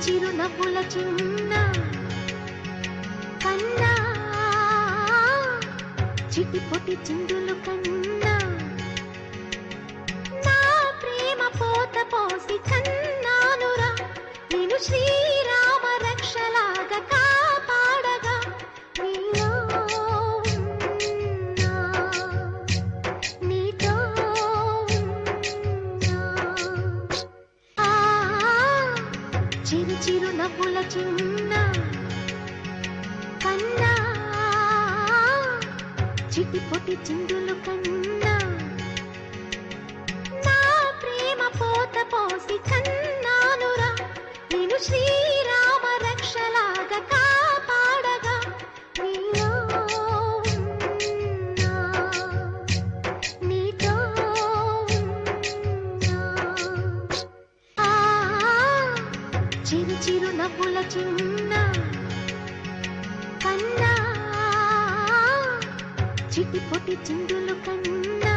చిరు నవ్వుల చిన్న కన్నా చిటి పొటి చిందులు కన్నా నా ప్రేమ పోత పోసి కన్నానురా నేను శ్రీరామ రక్షలాగా కాపాడగా నీలో ఉన్నా, నీతో ఉన్నా. ఆ చిరు చిరు నవ్వుల చిన్న కన్నా చిటి పొటి చిందులు కన్నా నా ప్రేమ పోత పోసి కన్నానురా నేను శ్రీరామ రక్షలాగా కాపాడగా నీలో ఉన్నా, నీతో ఉన్నా. ఆ చిరు చిరు నవ్వుల చిన్న కన్నా చిటి పొటి చిందులు కన్నా